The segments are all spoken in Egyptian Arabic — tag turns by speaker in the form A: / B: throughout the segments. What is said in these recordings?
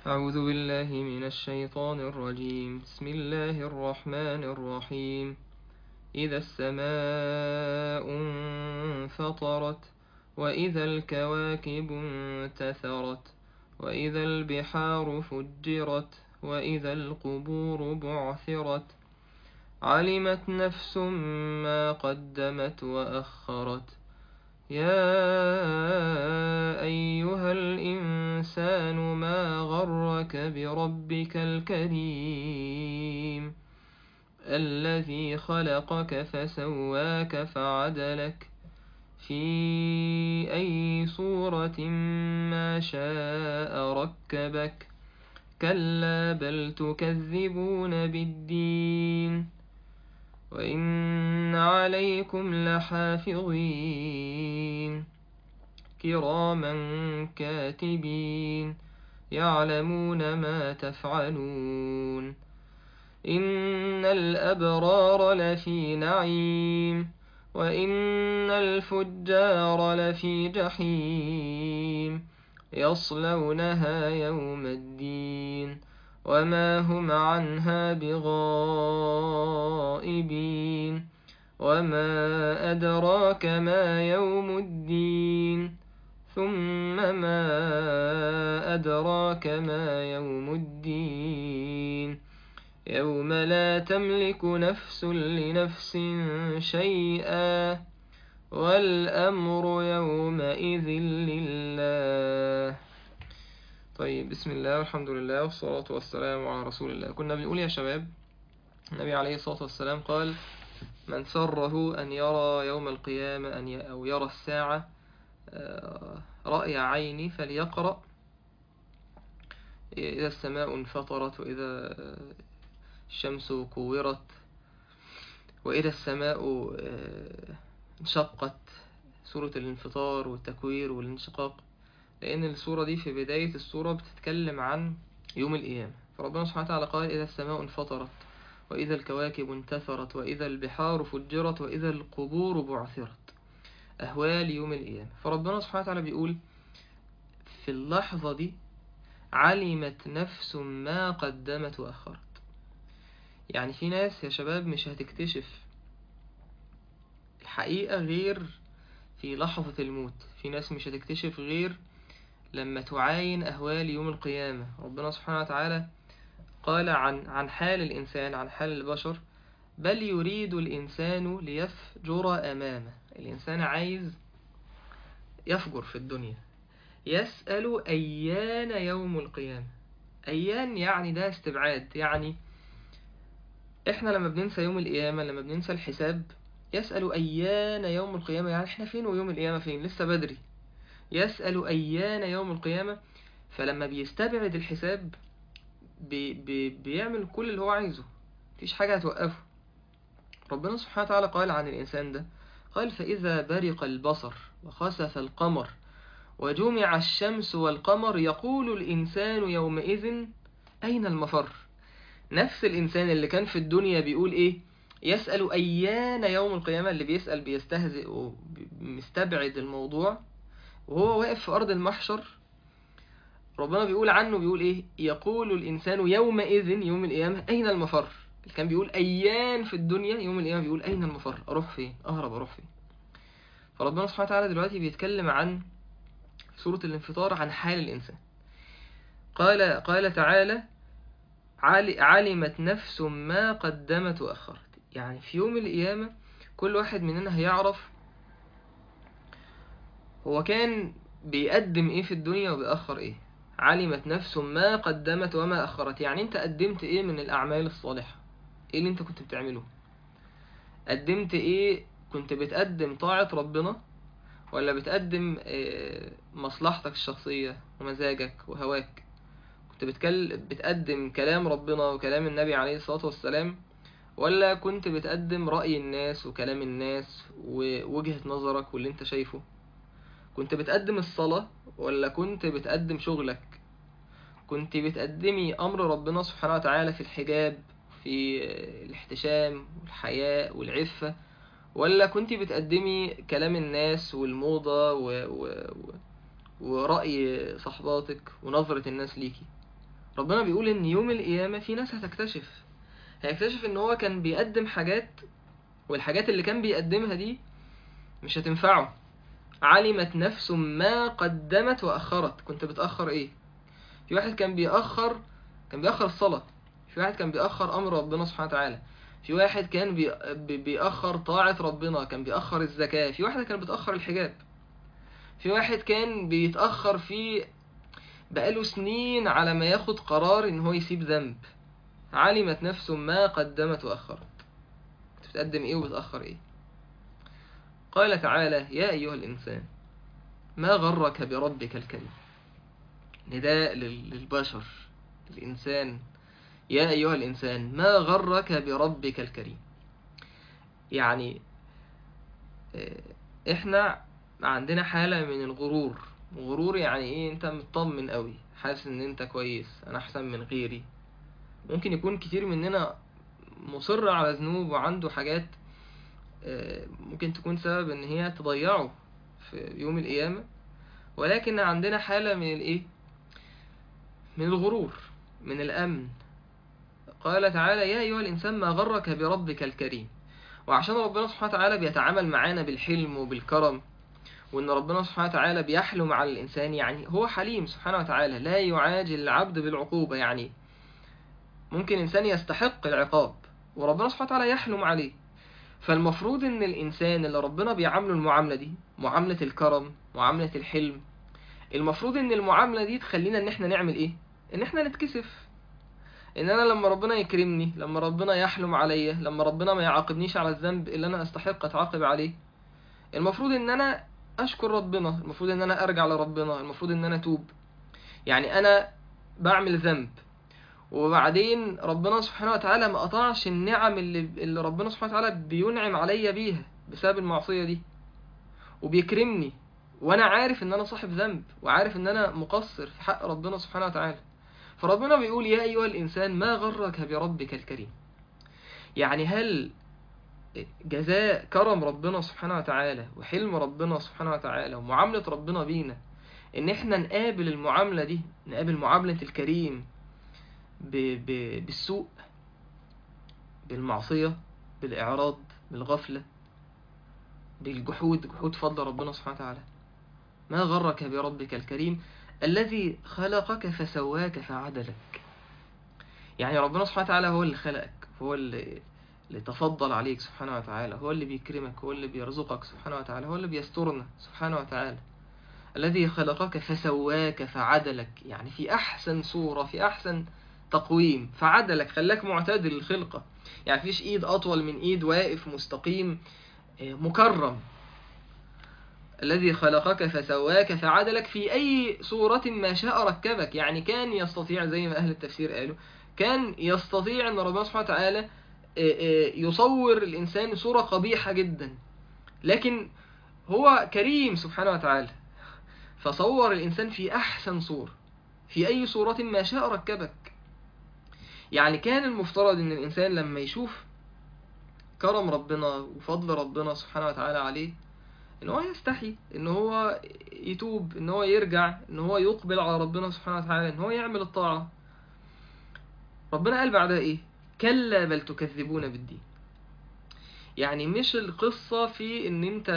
A: أعوذ بالله من الشيطان الرجيم بسم الله الرحمن الرحيم إذا السماء انفطرت وإذا الكواكب انتثرت وإذا البحار فجرت وإذا القبور بعثرت علمت نفس ما قدمت وأخرت يا أيها الإنسان ما غرك بربك الكريم الذي خلقك فسواك فعدلك في أي صورة ما شاء ركبك كلا بل تكذبون بالدين وإن عليكم لحافظين كراما كاتبين يعلمون ما تفعلون إن الأبرار لفي نعيم وإن الفجار لفي جحيم يصلونها يوم الدين وما هم عنها بغائبين وما أدراك ما يوم الدين ثم ما أدراك ما يوم الدين يوم لا تملك نفس لنفس شيئا والأمر يومئذ لله طيب بسم الله والحمد لله والصلاة والسلام على رسول الله كنا بنقول يا شباب النبي عليه الصلاة والسلام قال من سره أن يرى يوم القيامة أن ي... أو يرى الساعة رأي عيني فليقرأ إذا السماء انفطرت وإذا الشمس كورت وإذا السماء انشقت سورة الانفطار والتكوير والانشقاق لأن السورة دي في بداية السورة بتتكلم عن يوم القيامة فربنا سبحانه وتعالى قال إذا السماء انفطرت وإذا الكواكب انتثرت وإذا البحار فجرت وإذا القبور بعثرت أهوال يوم القيامة فربنا سبحانه وتعالى بيقول في اللحظة دي علمت نفس ما قدمت وأخرت يعني في ناس يا شباب مش هتكتشف الحقيقة غير في لحظة الموت في ناس مش هتكتشف غير لما تعاين أهوال يوم القيامة ربنا سبحانه وتعالى قال عن عن حال الإنسان عن حال البشر بل يريد الإنسان ليفجر أمامه الإنسان عايز يفجر في الدنيا يسأل أيان يوم القيامة أيان يعني ده استبعاد يعني إحنا لما بننسى يوم القيامة لما بننسى الحساب يسأل أيان يوم القيامة يعني إحنا فين ويوم القيامة فين لسه بدري يسأل أيان يوم القيامة فلما بيستبعد الحساب بي بي بيعمل كل اللي هو عايزه مفيش حاجة هتوقفه ربنا سبحانه وتعالى قال عن الإنسان ده قال فإذا برق البصر وخسف القمر وجمع الشمس والقمر يقول الإنسان يومئذ أين المفر نفس الإنسان اللي كان في الدنيا بيقول إيه يسأل أيان يوم القيامة اللي بيسأل بيستهزئ ومستبعد الموضوع وهو واقف في أرض المحشر ربنا بيقول عنه بيقول إيه يقول الإنسان يومئذ يوم القيامة أين المفر اللي كان بيقول أيان في الدنيا يوم القيامة بيقول أين المفر أروح فين أهرب أروح فين فربنا سبحانه وتعالى دلوقتي بيتكلم عن سورة الانفطار عن حال الإنسان قال قال تعالى علمت نفس ما قدمت وأخرت يعني في يوم القيامة كل واحد مننا هيعرف هو كان بيقدم ايه في الدنيا وبيأخر ايه علمت نفس ما قدمت وما أخرت يعني انت قدمت ايه من الأعمال الصالحة ايه اللي انت كنت بتعمله قدمت ايه كنت بتقدم طاعة ربنا ولا بتقدم مصلحتك الشخصية ومزاجك وهواك كنت بتكل... بتقدم كلام ربنا وكلام النبي عليه الصلاة والسلام ولا كنت بتقدم رأي الناس وكلام الناس ووجهة نظرك واللي انت شايفه كنت بتقدم الصلاة ولا كنت بتقدم شغلك كنت بتقدمي أمر ربنا سبحانه وتعالى في الحجاب في الاحتشام والحياء والعفة ولا كنت بتقدمي كلام الناس والموضة و... و... و... ورأي صحباتك ونظرة الناس ليكي ربنا بيقول ان يوم القيامة في ناس هتكتشف هيكتشف ان هو كان بيقدم حاجات والحاجات اللي كان بيقدمها دي مش هتنفعه علمت نفس ما قدمت وأخرت كنت بتأخر ايه في واحد كان بيأخر كان بيأخر الصلاة في واحد كان بيأخر أمر ربنا سبحانه وتعالى في واحد كان بي... بي- بيأخر طاعة ربنا كان بيأخر الزكاة في واحدة كانت بتأخر الحجاب في واحد كان بيتأخر في بقاله سنين على ما ياخد قرار ان هو يسيب ذنب علمت نفس ما قدمت وأخرت كنت بتقدم ايه وبتأخر ايه قال تعالى يا أيها الإنسان ما غرك بربك الكريم نداء لل- للبشر الإنسان يا أيها الإنسان ما غرك بربك الكريم يعني آه، إحنا عندنا حالة من الغرور غرور يعني إيه أنت مطمن قوي حاسس إن أنت كويس أنا أحسن من غيري ممكن يكون كتير مننا مصر على ذنوب وعنده حاجات آه، ممكن تكون سبب إن هي تضيعه في يوم القيامة ولكن عندنا حالة من الإيه من الغرور من الأمن قال تعالى يا أيها الإنسان ما غرك بربك الكريم وعشان ربنا سبحانه وتعالى بيتعامل معانا بالحلم وبالكرم وإن ربنا سبحانه وتعالى بيحلم على الإنسان يعني هو حليم سبحانه وتعالى لا يعاجل العبد بالعقوبة يعني ممكن إنسان يستحق العقاب وربنا سبحانه وتعالى يحلم عليه فالمفروض إن الإنسان اللي ربنا بيعامله المعاملة دي معاملة الكرم معاملة الحلم المفروض إن المعاملة دي تخلينا إن إحنا نعمل إيه؟ إن إحنا نتكسف ان انا لما ربنا يكرمني لما ربنا يحلم عليا لما ربنا ما يعاقبنيش على الذنب اللي انا استحق اتعاقب عليه المفروض ان انا اشكر ربنا المفروض ان انا ارجع لربنا المفروض ان انا اتوب يعني انا بعمل ذنب وبعدين ربنا سبحانه وتعالى ما قطعش النعم اللي, اللي ربنا سبحانه وتعالى بينعم عليا بيها بسبب المعصية دي وبيكرمني وانا عارف ان انا صاحب ذنب وعارف ان انا مقصر في حق ربنا سبحانه وتعالى فربنا بيقول يا أيها الإنسان ما غرك بربك الكريم يعني هل جزاء كرم ربنا سبحانه وتعالى وحلم ربنا سبحانه وتعالى ومعاملة ربنا بينا إن إحنا نقابل المعاملة دي نقابل معاملة الكريم ب... ب... بالسوء بالمعصية بالإعراض بالغفلة بالجحود جحود فضل ربنا سبحانه وتعالى ما غرك بربك الكريم الذي خلقك فسواك فعدلك يعني ربنا سبحانه وتعالى هو اللي خلقك هو اللي, اللي تفضل عليك سبحانه وتعالى هو اللي بيكرمك هو اللي بيرزقك سبحانه وتعالى هو اللي بيسترنا سبحانه وتعالى الذي خلقك فسواك فعدلك يعني في أحسن صورة في أحسن تقويم فعدلك خلاك معتدل الخلقة يعني فيش إيد أطول من إيد واقف مستقيم مكرم الذي خلقك فسواك فعدلك في أي صورة ما شاء ركبك يعني كان يستطيع زي ما أهل التفسير قالوا كان يستطيع أن ربنا سبحانه وتعالى يصور الإنسان صورة قبيحة جدا لكن هو كريم سبحانه وتعالى فصور الإنسان في أحسن صورة في أي صورة ما شاء ركبك يعني كان المفترض أن الإنسان لما يشوف كرم ربنا وفضل ربنا سبحانه وتعالى عليه ان هو يستحي ان هو يتوب ان هو يرجع ان هو يقبل على ربنا سبحانه وتعالى ان هو يعمل الطاعة ربنا قال بعدها ايه كلا بل تكذبون بالدين يعني مش القصة في ان انت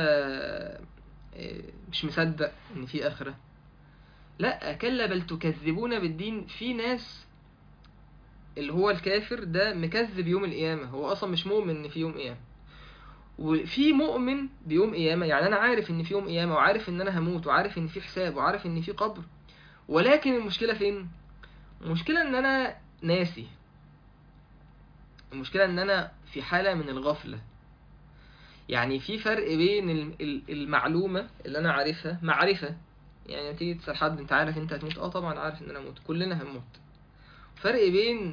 A: مش مصدق ان في اخرة لا كلا بل تكذبون بالدين في ناس اللي هو الكافر ده مكذب يوم القيامة هو اصلا مش مؤمن ان في يوم قيامة وفي مؤمن بيوم قيامة يعني أنا عارف إن في يوم قيامة وعارف إن أنا هموت وعارف إن في حساب وعارف إن في قبر ولكن المشكلة فين؟ المشكلة إن أنا ناسي المشكلة إن أنا في حالة من الغفلة يعني في فرق بين المعلومة اللي أنا عارفها معرفة يعني تيجي تسأل حد أنت عارف أنت هتموت؟ أه طبعا عارف إن أنا هموت كلنا هنموت فرق بين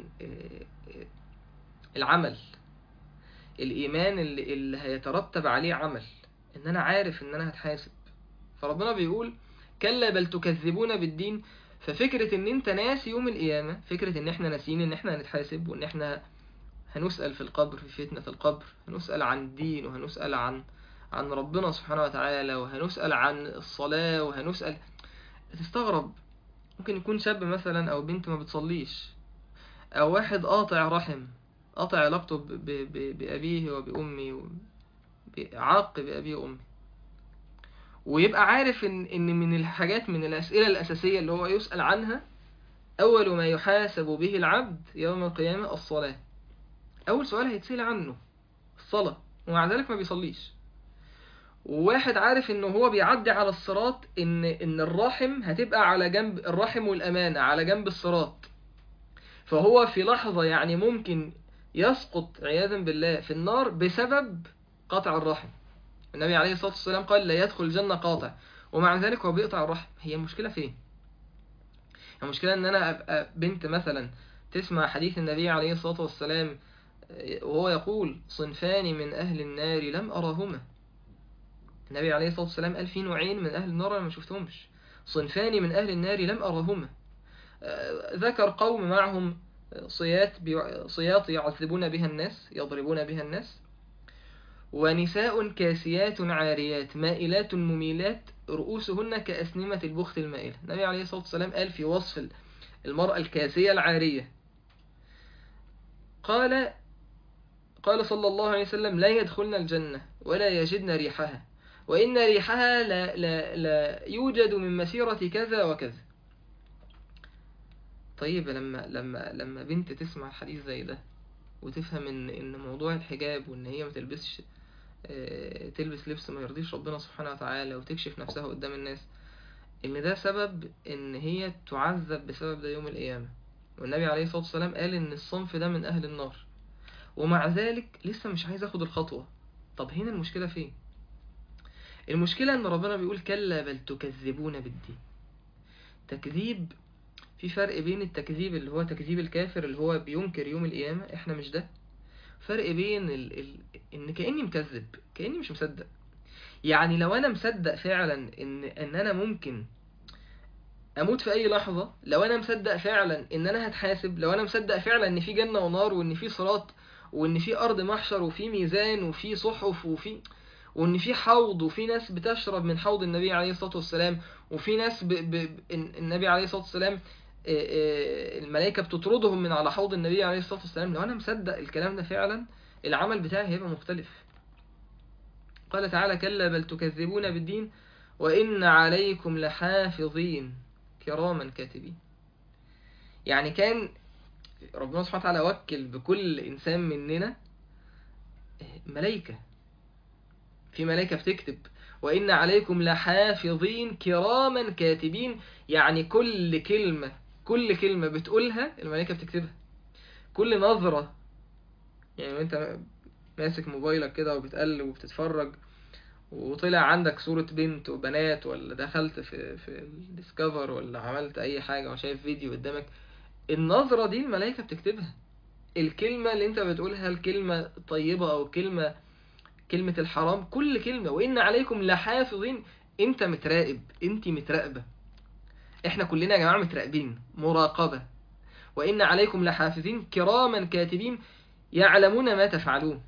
A: العمل الإيمان اللي, اللي هيترتب عليه عمل إن أنا عارف إن أنا هتحاسب فربنا بيقول كلا بل تكذبون بالدين ففكرة إن أنت ناسي يوم القيامة فكرة إن إحنا ناسيين إن إحنا هنتحاسب وإن إحنا هنسأل في القبر في فتنة القبر هنسأل عن الدين وهنسأل عن عن ربنا سبحانه وتعالى وهنسأل عن الصلاة وهنسأل تستغرب ممكن يكون شاب مثلا أو بنت ما بتصليش أو واحد قاطع رحم قاطع علاقته ب- ب- ب- بأبيه وبأمه و- ب- عاق بأبيه وأمه ويبقى عارف إن إن من الحاجات من الأسئلة الأساسية اللي هو يسأل عنها أول ما يحاسب به العبد يوم القيامة الصلاة أول سؤال هيتسأل عنه الصلاة ومع ذلك ما بيصليش وواحد عارف إنه هو بيعدي على الصراط إن إن الرحم هتبقى على جنب الرحم والأمانة على جنب الصراط فهو في لحظة يعني ممكن يسقط عياذا بالله في النار بسبب قطع الرحم النبي عليه الصلاة والسلام قال لا يدخل الجنة قاطع ومع ذلك هو بيقطع الرحم هي المشكلة فين المشكلة ان انا ابقى بنت مثلا تسمع حديث النبي عليه الصلاة والسلام وهو يقول صنفان من اهل النار لم اراهما النبي عليه الصلاة والسلام قال في نوعين من اهل النار انا ما شفتهمش صنفان من اهل النار لم اراهما آه، ذكر قوم معهم صيات بيع- صياط يعذبون بها الناس يضربون بها الناس ونساء كاسيات عاريات مائلات مميلات رؤوسهن كأسنمة البخت المائلة النبي عليه الصلاة والسلام قال في وصف المرأة الكاسية العارية قال قال صلى الله عليه وسلم لا يدخلن الجنة ولا يجدن ريحها وإن ريحها لا, لا, لا يوجد من مسيرة كذا وكذا طيب لما لما لما بنت تسمع حديث زي ده وتفهم ان ان موضوع الحجاب وان هي ما تلبسش آه، تلبس لبس ما يرضيش ربنا سبحانه وتعالى وتكشف نفسها قدام الناس ان ده سبب ان هي تعذب بسبب ده يوم القيامة والنبي عليه الصلاة والسلام قال ان الصنف ده من اهل النار ومع ذلك لسه مش عايز اخد الخطوة طب هنا المشكلة فين المشكلة ان ربنا بيقول كلا بل تكذبون بالدين تكذيب في فرق بين التكذيب اللي هو تكذيب الكافر اللي هو بينكر يوم القيامة احنا مش ده فرق بين ال... ال... ان كأني مكذب كأني مش مصدق يعني لو انا مصدق فعلا ان ان انا ممكن اموت في اي لحظة لو انا مصدق فعلا ان انا هتحاسب لو انا مصدق فعلا ان في جنة ونار وان في صراط وان في ارض محشر وفي ميزان وفي صحف وفي وان في حوض وفي ناس بتشرب من حوض النبي عليه الصلاة والسلام وفي ناس ب... ب... ب- النبي عليه الصلاة والسلام آه، آه، الملائكة بتطردهم من على حوض النبي عليه الصلاة والسلام لو أنا مصدق الكلام ده فعلا العمل بتاعي هيبقى مختلف قال تعالى كلا بل تكذبون بالدين وإن عليكم لحافظين كراما كاتبين يعني كان ربنا سبحانه وتعالى وكل بكل إنسان مننا ملائكة في ملائكة بتكتب وإن عليكم لحافظين كراما كاتبين يعني كل كلمة كل كلمة بتقولها الملائكة بتكتبها كل نظرة يعني وانت ماسك موبايلك كده وبتقلب وبتتفرج وطلع عندك صورة بنت وبنات ولا دخلت في في الديسكفر ولا عملت أي حاجة وشايف فيديو قدامك النظرة دي الملائكة بتكتبها الكلمة اللي انت بتقولها الكلمة طيبة أو كلمة كلمة الحرام كل كلمة وإن عليكم لحافظين انت متراقب انت متراقبة احنا كلنا يا جماعة متراقبين مراقبة وإن عليكم لحافظين كراما كاتبين يعلمون ما تفعلون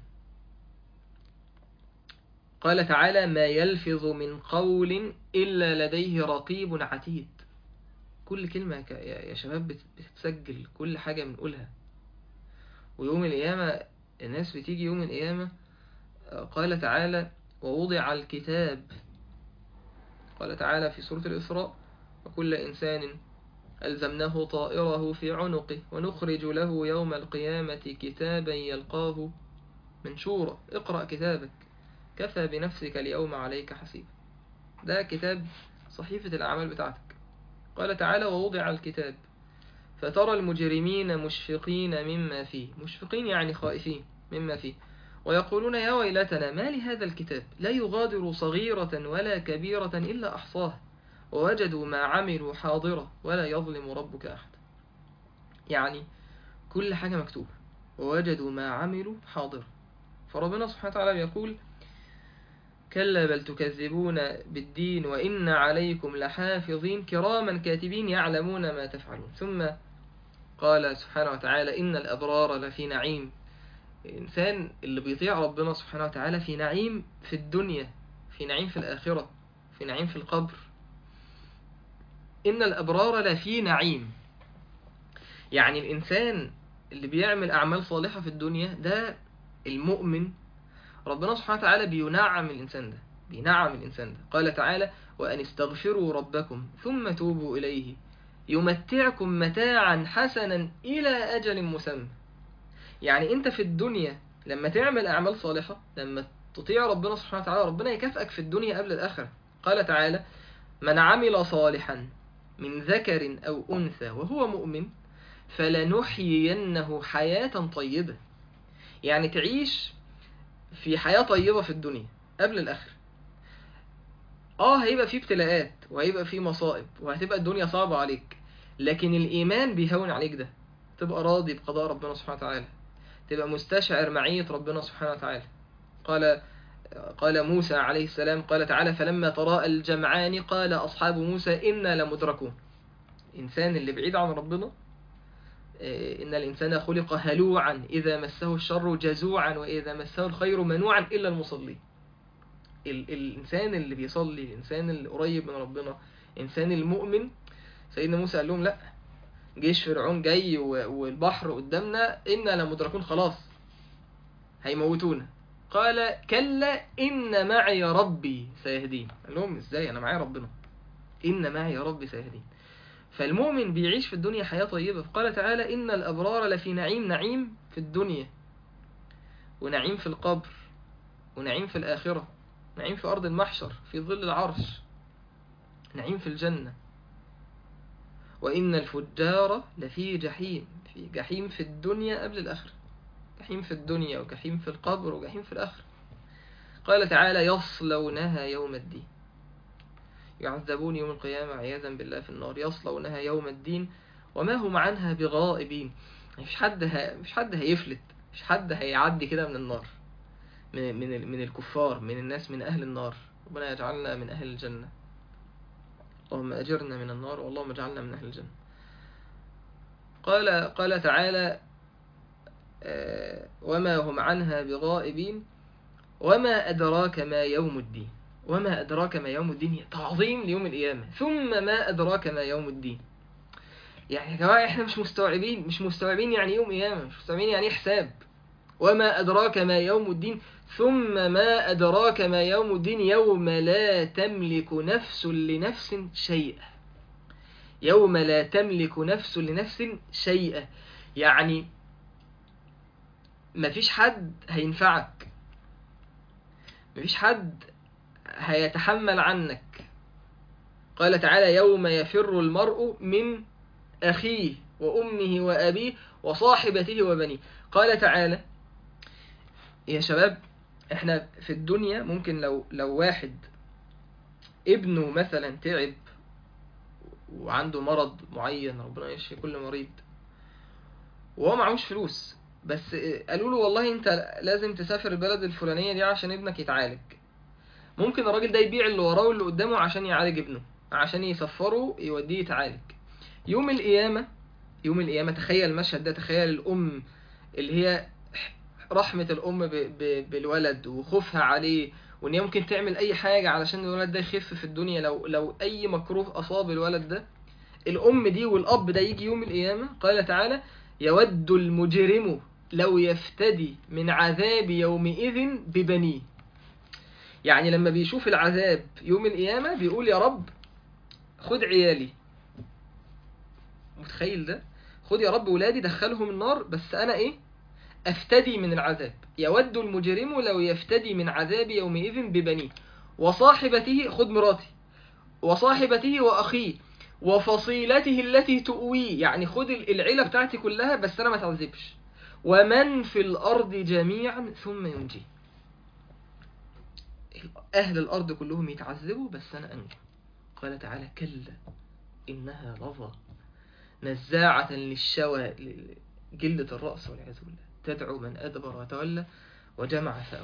A: قال تعالى ما يلفظ من قول إلا لديه رقيب عتيد كل كلمة يا ك- يا يا شباب بت- بتتسجل كل حاجة بنقولها ويوم القيامة الناس بتيجي يوم القيامة آه، قال تعالى ووضع الكتاب قال تعالى في سورة الإسراء وكل إنسان ألزمناه طائره في عنقه ونخرج له يوم القيامة كتابا يلقاه منشورا اقرأ كتابك كفى بنفسك اليوم عليك حسيبا ده كتاب صحيفة الأعمال بتاعتك قال تعالى ووضع الكتاب فترى المجرمين مشفقين مما فيه مشفقين يعني خائفين مما فيه ويقولون يا ويلتنا ما لهذا الكتاب لا يغادر صغيرة ولا كبيرة إلا أحصاها ووجدوا ما عملوا حاضرة ولا يظلم ربك أحد يعني كل حاجة مكتوبة ووجدوا ما عملوا حاضرة فربنا سبحانه وتعالى يقول كلا بل تكذبون بالدين وإن عليكم لحافظين كراما كاتبين يعلمون ما تفعلون ثم قال سبحانه وتعالى إن الأبرار لفي نعيم الإنسان اللي بيطيع ربنا سبحانه وتعالى في نعيم في الدنيا في نعيم في الآخرة في نعيم في القبر إن الأبرار لفي نعيم يعني الإنسان اللي بيعمل أعمال صالحة في الدنيا ده المؤمن ربنا سبحانه وتعالى بينعم الإنسان ده بينعم الإنسان ده قال تعالى وأن استغفروا ربكم ثم توبوا إليه يمتعكم متاعا حسنا إلى أجل مسمى يعني أنت في الدنيا لما تعمل أعمال صالحة لما تطيع ربنا سبحانه وتعالى ربنا يكافئك في الدنيا قبل الآخرة قال تعالى من عمل صالحا من ذكر أو أنثى وهو مؤمن فلنحيينه حياة طيبة يعني تعيش في حياة طيبة في الدنيا قبل الآخرة اه هيبقى في ابتلاءات وهيبقى في مصائب وهتبقى الدنيا صعبة عليك لكن الإيمان بيهون عليك ده تبقى راضي بقضاء ربنا سبحانه وتعالى تبقى مستشعر معية ربنا سبحانه وتعالى قال قال موسى عليه السلام قال تعالى فلما تراءى الجمعان قال أصحاب موسى إنا لمدركون الإنسان اللي بعيد عن ربنا إن الإنسان خلق هلوعا إذا مسه الشر جزوعا وإذا مسه الخير منوعا إلا المصلين ال الإنسان اللي بيصلي الإنسان اللي قريب من ربنا الإنسان المؤمن سيدنا موسى قال لهم لا جيش فرعون جاي والبحر قدامنا إنا لمدركون خلاص هيموتونا قال كلا إن معي ربي سيهدين قال لهم إزاي أنا معايا ربنا إن معي ربي سيهدين فالمؤمن بيعيش في الدنيا حياة طيبة قال تعالى إن الأبرار لفي نعيم نعيم في الدنيا ونعيم في القبر ونعيم في الآخرة نعيم في أرض المحشر في ظل العرش نعيم في الجنة وإن الفجار لفي جحيم في جحيم في الدنيا قبل الآخرة جحيم في الدنيا وجحيم في القبر وجحيم في الآخرة قال تعالى يصلونها يوم الدين يعذبون يوم القيامة عياذا بالله في النار يصلونها يوم الدين وما هم عنها بغائبين مش حد ه... مش حد هيفلت مش حد هيعدي كده من النار من من من الكفار من الناس من أهل النار ربنا يجعلنا من أهل الجنة اللهم أجرنا من النار واللهم اجعلنا من أهل الجنة قال قال تعالى وما هم عنها بغائبين وما أدراك ما يوم الدين وما أدراك ما يوم الدين تعظيم ليوم القيامة ثم ما أدراك ما يوم الدين يعني يا جماعة احنا مش مستوعبين مش مستوعبين يعني يوم قيامة مش مستوعبين يعني حساب وما أدراك ما يوم الدين ثم ما أدراك ما يوم الدين يوم لا تملك نفس لنفس شيئا يوم لا تملك نفس لنفس شيئا يعني مفيش حد هينفعك مفيش حد هيتحمل عنك قال تعالى يوم يفر المرء من أخيه وأمه وأبيه وصاحبته وبنيه قال تعالى يا شباب احنا في الدنيا ممكن لو لو واحد ابنه مثلا تعب وعنده مرض معين ربنا يشفي كل مريض وهو معهوش فلوس بس قالوا له والله انت لازم تسافر البلد الفلانية دي عشان ابنك يتعالج ممكن الراجل ده يبيع اللي وراه واللي قدامه عشان يعالج ابنه عشان يسفره يوديه يتعالج يوم القيامة يوم القيامة تخيل المشهد ده تخيل الأم اللي هي رحمة الأم ب ب بالولد وخوفها عليه وإن هي ممكن تعمل أي حاجة علشان الولد ده يخف في الدنيا لو لو أي مكروه أصاب الولد ده الأم دي والأب ده يجي يوم القيامة قال تعالى يود المجرم لو يفتدي من عذاب يومئذ ببنيه يعني لما بيشوف العذاب يوم القيامة بيقول يا رب خد عيالي متخيل ده خد يا رب ولادي دخلهم النار بس أنا إيه أفتدي من العذاب يود المجرم لو يفتدي من عذاب يومئذ ببنيه وصاحبته خد مراتي وصاحبته وأخيه وفصيلته التي تؤويه يعني خد العيلة بتاعتي كلها بس أنا ما تعذبش ومن في الأرض جميعا ثم ينجي أهل الأرض كلهم يتعذبوا بس أنا أنجو قال تعالى كلا إنها لظى نزاعة للشوى جلة الرأس والعياذ بالله تدعو من أدبر وتولى وجمع فأوى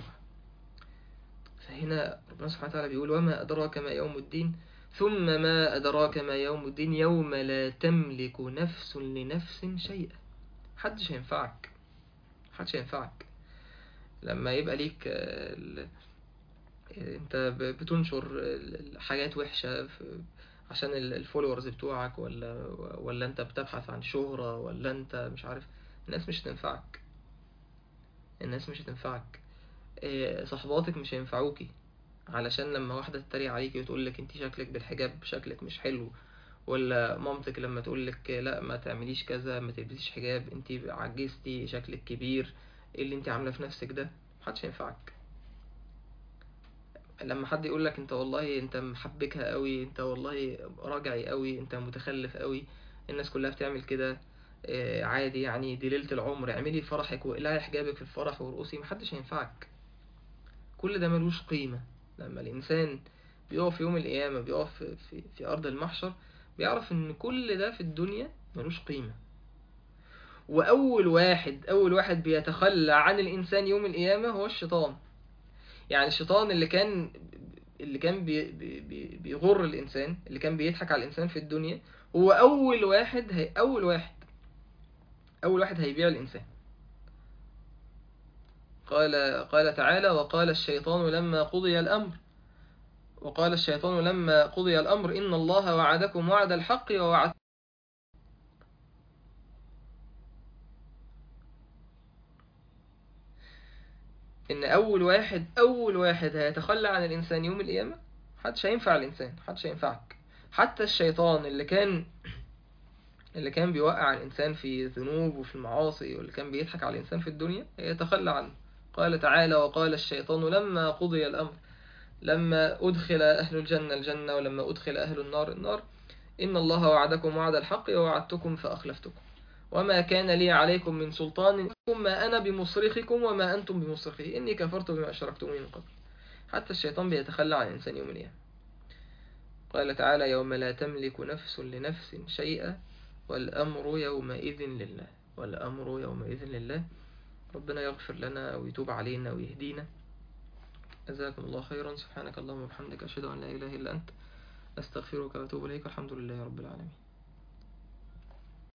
A: فهنا ربنا سبحانه وتعالى بيقول وما أدراك ما يوم الدين ثم ما أدراك ما يوم الدين يوم لا تملك نفس لنفس شيئا محدش هينفعك محدش هينفعك لما يبقى ليك ال... انت بتنشر حاجات وحشة عشان الفولورز بتوعك ولا ولا انت بتبحث عن شهرة ولا انت مش عارف الناس مش هتنفعك الناس مش هتنفعك إيه، صحباتك مش هينفعوكي علشان لما واحدة تتريق عليكي وتقول لك انت شكلك بالحجاب شكلك مش حلو ولا مامتك لما تقول لك لا ما تعمليش كذا ما تلبسيش حجاب انت عجزتي شكلك كبير ايه اللي انت عامله في نفسك ده محدش هينفعك لما حد يقول لك انت والله انت محبكها قوي انت والله راجعي قوي انت متخلف قوي الناس كلها بتعمل كده آه، عادي يعني دي ليلة العمر اعملي فرحك واقلعي حجابك في الفرح وارقصي محدش هينفعك كل ده ملوش قيمة لما الإنسان بيقف يوم القيامة بيقف في, في, في أرض المحشر بيعرف إن كل ده في الدنيا ملوش قيمة وأول واحد أول واحد بيتخلى عن الإنسان يوم القيامة هو الشيطان يعني الشيطان اللي كان اللي كان بي بي بيغر الإنسان اللي كان بيضحك على الإنسان في الدنيا هو أول واحد هي أول واحد أول واحد هيبيع الإنسان قال قال تعالى وقال الشيطان لما قضي الأمر وقال الشيطان لما قضي الأمر إن الله وعدكم وعد الحق ووعد إن أول واحد أول واحد هيتخلى عن الإنسان يوم القيامة محدش هينفع الإنسان محدش هينفعك حتى الشيطان اللي كان اللي كان بيوقع الإنسان في ذنوب وفي المعاصي واللي كان بيضحك على الإنسان في الدنيا يتخلى عنه قال تعالى وقال الشيطان لما قضي الأمر لما أدخل أهل الجنة الجنة ولما أدخل أهل النار النار إن الله وعدكم وعد الحق ووعدتكم فأخلفتكم وما كان لي عليكم من سلطان ما أنا بمصرخكم وما أنتم بمصرخي إني كفرت بما أشركتموني من قبل حتى الشيطان بيتخلى عن الإنسان يوم القيامة قال تعالى يوم لا تملك نفس لنفس شيئا والأمر يومئذ لله والأمر يومئذ لله ربنا يغفر لنا ويتوب علينا ويهدينا جزاكم الله خيرا سبحانك اللهم وبحمدك أشهد أن لا إله إلا أنت أستغفرك وأتوب إليك الحمد لله رب العالمين